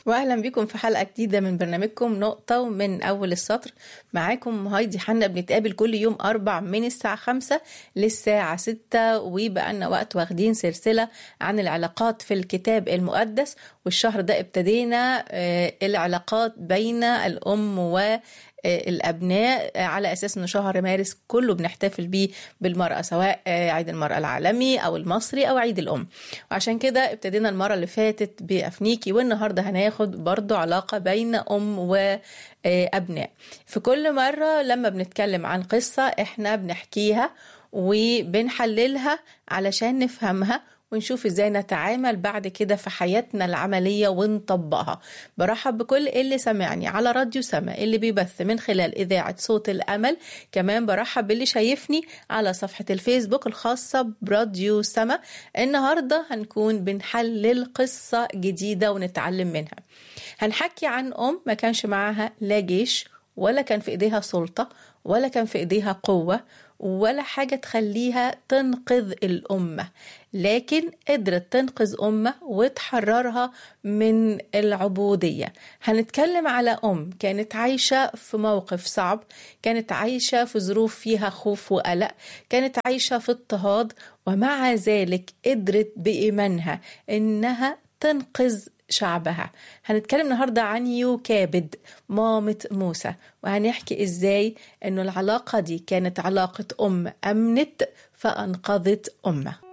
واهلا بكم في حلقه جديده من برنامجكم نقطه ومن اول السطر معاكم هايدي حنا بنتقابل كل يوم اربع من الساعه خمسة للساعه ستة وبقى لنا وقت واخدين سلسله عن العلاقات في الكتاب المقدس والشهر ده ابتدينا آه، العلاقات بين الام و الابناء على اساس انه شهر مارس كله بنحتفل بيه بالمراه سواء عيد المراه العالمي او المصري او عيد الام وعشان كده ابتدينا المره اللي فاتت بافنيكي والنهارده هناخد برضو علاقه بين ام وابناء في كل مره لما بنتكلم عن قصه احنا بنحكيها وبنحللها علشان نفهمها ونشوف ازاي نتعامل بعد كده في حياتنا العملية ونطبقها برحب بكل اللي سمعني على راديو سما اللي بيبث من خلال إذاعة صوت الأمل كمان برحب باللي شايفني على صفحة الفيسبوك الخاصة براديو سما النهاردة هنكون بنحلل قصة جديدة ونتعلم منها هنحكي عن أم ما كانش معاها لا جيش ولا كان في إيديها سلطة ولا كان في إيديها قوة ولا حاجة تخليها تنقذ الأمة لكن قدرت تنقذ أمة وتحررها من العبودية هنتكلم على أم كانت عايشة في موقف صعب كانت عايشة في ظروف فيها خوف وقلق كانت عايشة في اضطهاد ومع ذلك قدرت بإيمانها إنها تنقذ شعبها هنتكلم النهاردة عن يوكابد مامة موسى وهنحكي ازاي انه العلاقة دي كانت علاقة ام امنت فانقذت امه